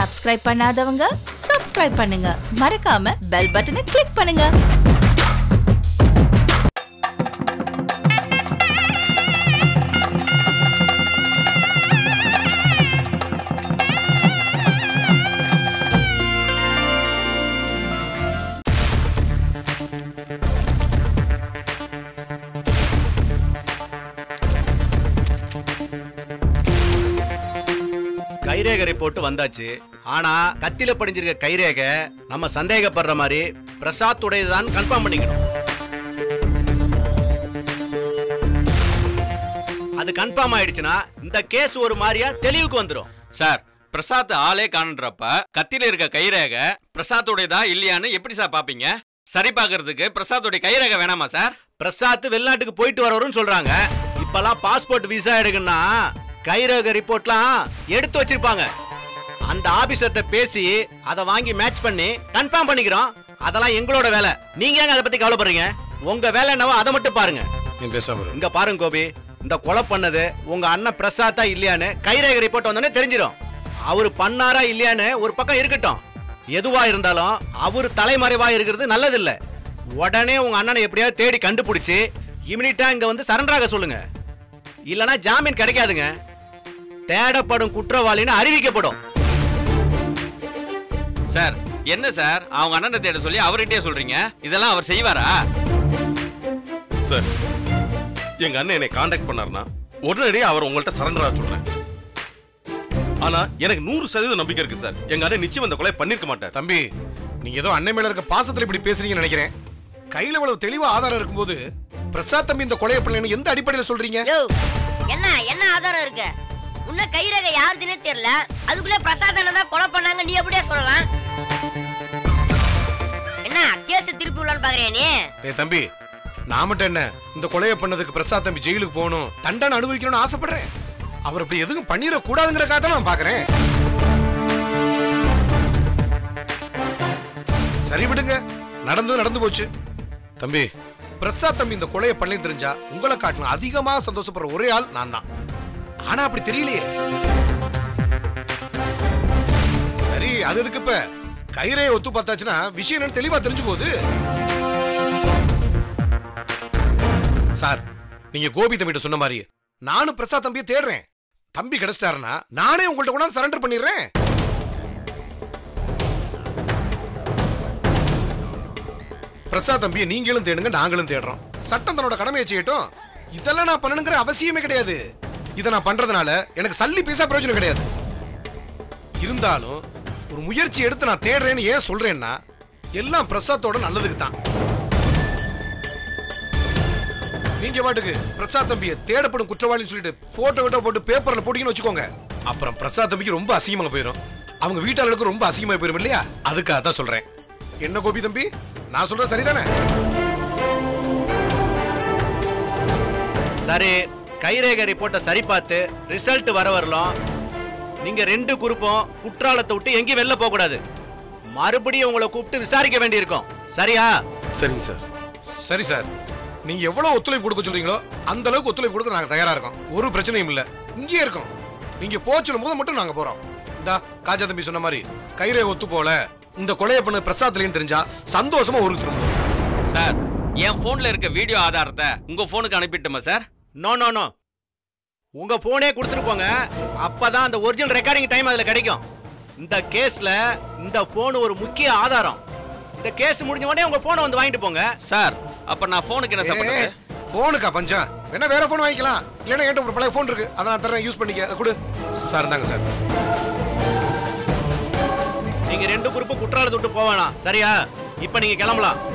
Subscribe பண்ணாதவங்க subscribe பண்ணுங்க மறக்காம பெல் பட்டனை கிளிக் பண்ணுங்க கைரேகை ரிப்போர்ட் வந்தாச்சு ஆனா கத்தில படிஞ்சிருக்க கைரேகை நம்ம சந்தேகப்படுற மாதிரி பிரசாத் உடையதுதான் கன்ஃபார்ம் பண்ணிக்கணும் அது கன்ஃபார்ம் ஆயிடுச்சுன்னா இந்த கேஸ் ஒரு மாதிரியா தெளிவுக்கு வந்துரும் சார் பிரசாத் ஆளே காணுன்றப்ப கத்தில இருக்க கைரேகை பிரசாத்துடையதா இல்லையான்னு எப்படி சார் பாப்பீங்க சரி பார்க்கறதுக்கு பிரசாத்துடைய கைரேகை வேணாமா சார் பிரசாத் வெளிநாட்டுக்கு போயிட்டு வரவருன்னு சொல்றாங்க இப்பெல்லாம் பாஸ்போர்ட் விசா எடுக்கணும்னா கைரேகை ரிப்போர்ட்லாம் எடுத்து வச்சிருப்பாங்க அந்த ஆபீசர்கிட்ட பேசி அதை வாங்கி மேட்ச் பண்ணி கன்ஃபார்ம் பண்ணிக்கிறோம் அதெல்லாம் எங்களோட வேலை நீங்க ஏங்க அதை பத்தி கவலைப்படுறீங்க உங்க வேலை என்னவோ அதை மட்டும் பாருங்க நீ பேசாம இரு. இங்க பாருங்க கோபி இந்த கொலை பண்ணது உங்க அண்ணன் பிரசாத்தா இல்லையான்னு கைரேகை ரிப்போர்ட் வந்தோடனே தெரிஞ்சிடும் அவரு பண்ணாரா இல்லையான்னு ஒரு பக்கம் இருக்கட்டும் எதுவா இருந்தாலும் அவரு தலைமறைவா இருக்கிறது நல்லதில்ல உடனே உங்க அண்ணனை எப்படியாவது தேடி கண்டுபிடிச்சு இமிடியா இங்க வந்து சரண்டராக சொல்லுங்க இல்லனா ஜாமீன் கிடைக்காதுங்க தேடப்படும் குற்றவாளின்னு அறிவிக்கப்படும் சார் என்ன சார் அவங்க அண்ணனை தேட சொல்லி அவர்கிட்டயே சொல்றீங்க இதெல்லாம் அவர் செய்வாரா சார் எங்க அண்ணன் என்னை காண்டாக்ட் பண்ணாருன்னா உடனடியே அவர் உங்கள்ட்ட சரண்டரா சொல்றேன் ஆனா எனக்கு நூறு சதவீதம் நம்பிக்கை இருக்கு சார் எங்க அண்ணன் நிச்சயம் இந்த கொலை பண்ணிருக்க மாட்டார் தம்பி நீங்க ஏதோ அண்ணன் மேல இருக்க பாசத்துல இப்படி பேசுறீங்கன்னு நினைக்கிறேன் கையில இவ்வளவு தெளிவா ஆதாரம் இருக்கும்போது பிரசாத் தம்பி இந்த கொலையை பண்ணலன்னு எந்த அடிப்படையில சொல்றீங்க யோ என்ன என்ன ஆதாரம் இருக்கு உன்ன கைரக யாருதுன்னே தெரியல அதுக்குள்ள பிரசாத் அண்ணன் தான் கொலை பண்ணாங்க நீ எப்படியே சொல்லலாம் என்ன கேஸ் திருப்பி விடலான்னு பாக்குறியா நீ ஏய் தம்பி நான் மட்டும் என்ன இந்த கொலையை பண்ணதுக்கு பிரசாத் தம்பி ஜெயிலுக்கு போகணும் தண்டனை அனுபவிக்கணும்னு ஆசைப்படுறேன் அவர் இப்படி எதுவும் பண்ணிட கூடாதுங்கிறக்காக தான் நான் பாக்குறேன் சரி விடுங்க நடந்தது நடந்து போச்சு தம்பி பிரசாத் தம்பி இந்த கொலையை பண்ணி தெரிஞ்சா உங்களை காட்டணும் அதிகமா சந்தோஷப்படுற ஒரே ஆள் நான் தான் ஆனா அப்படி தெரியலையே சரி அது எதுக்கு இப்ப கைரே ஒத்து பார்த்தாச்சுன்னா விஷயம் என்னன்னு தெளிவா தெரிஞ்சு போகுது சார் நீங்க கோபி தம்பிட்ட சொன்ன மாதிரி நானும் பிரசாத் தம்பியை தேடுறேன் தம்பி கிடைச்சிட்டாருன்னா நானே உங்கள்ட்ட கொண்டாந்து சரண்டர் பண்ணிடுறேன் பிரசாத் தம்பியை நீங்களும் தேடுங்க நாங்களும் தேடுறோம் சட்டம் தன்னோட கடமையை செய்யட்டும் இதெல்லாம் நான் பண்ணணுங்கிற அவசியமே கிடையாது இதை நான் பண்றதுனால எனக்கு சல்லி பைசா பிரயோஜனம் கிடையாது இருந்தாலும் ஒரு முயற்சி எடுத்து நான் தேடுறேன்னு ஏன் சொல்றேன்னா எல்லாம் பிரசாத்தோட நல்லதுக்கு தான் நீங்க பாட்டுக்கு பிரசாத் தம்பியை தேடப்படும் குற்றவாளின்னு சொல்லிட்டு போட்டோ கிட்ட போட்டு பேப்பர்ல போட்டீங்கன்னு வச்சுக்கோங்க அப்புறம் பிரசாத் தம்பிக்கு ரொம்ப அசிங்கமா போயிடும் அவங்க வீட்டாளர்களுக்கு ரொம்ப அசிங்கமா போயிடும் இல்லையா அதுக்காக தான் சொல்றேன் என்ன கோபி தம்பி நான் சொல்றது சரிதானே சரி கைரேகை ரிப்போர்ட்டை சரி பார்த்து ரிசல்ட் வர வரலாம் நீங்க ரெண்டு குரூப்பும் குற்றாலத்தை விட்டு எங்கேயும் வெளில போக கூடாது மறுபடியும் உங்களை கூப்பிட்டு விசாரிக்க வேண்டியிருக்கும் சரியா சரிங்க சார் சரி சார் நீங்க எவ்வளவு ஒத்துழைப்பு கொடுக்க சொல்றீங்களோ அந்த அளவுக்கு ஒத்துழைப்பு கொடுக்க நாங்க தயாரா இருக்கோம் ஒரு பிரச்சனையும் இல்ல இங்கேயே இருக்கோம் நீங்க போக சொல்லும் போது மட்டும் நாங்க போறோம் இந்தா காஜா தம்பி சொன்ன மாதிரி கைரே ஒத்து போல இந்த கொலையை பண்ண பிரசாத்லன்னு தெரிஞ்சா சந்தோஷமா ஊருக்கு திரும்புவோம் சார் என் போன்ல இருக்க வீடியோ ஆதாரத்தை உங்க போனுக்கு அனுப்பிட்டுமா சார் நோ நோ நோ உங்க போனே கொடுத்துட்டு போங்க அப்பதான் அந்த ஒரிஜினல் ரெக்கார்டிங் டைம் அதுல கிடைக்கும் இந்த கேஸ்ல இந்த போன் ஒரு முக்கிய ஆதாரம் இந்த கேஸ் முடிஞ்ச உடனே உங்க போனை வந்து வாங்கிட்டு போங்க சார் அப்ப நான் போனுக்கு என்ன சார் பண்றது போனுக்கா பஞ்சம் வேணா வேற போன் வாங்கிக்கலாம் இல்லைன்னா என்கிட்ட ஒரு பழைய போன் இருக்கு அதை நான் தரேன் யூஸ் பண்ணிக்க அதை கொடு சார் தாங்க சார் நீங்க ரெண்டு குரூப்பு குற்றாலத்தை விட்டு போவேணாம் சரியா இப்ப நீங்க கிளம்பலாம்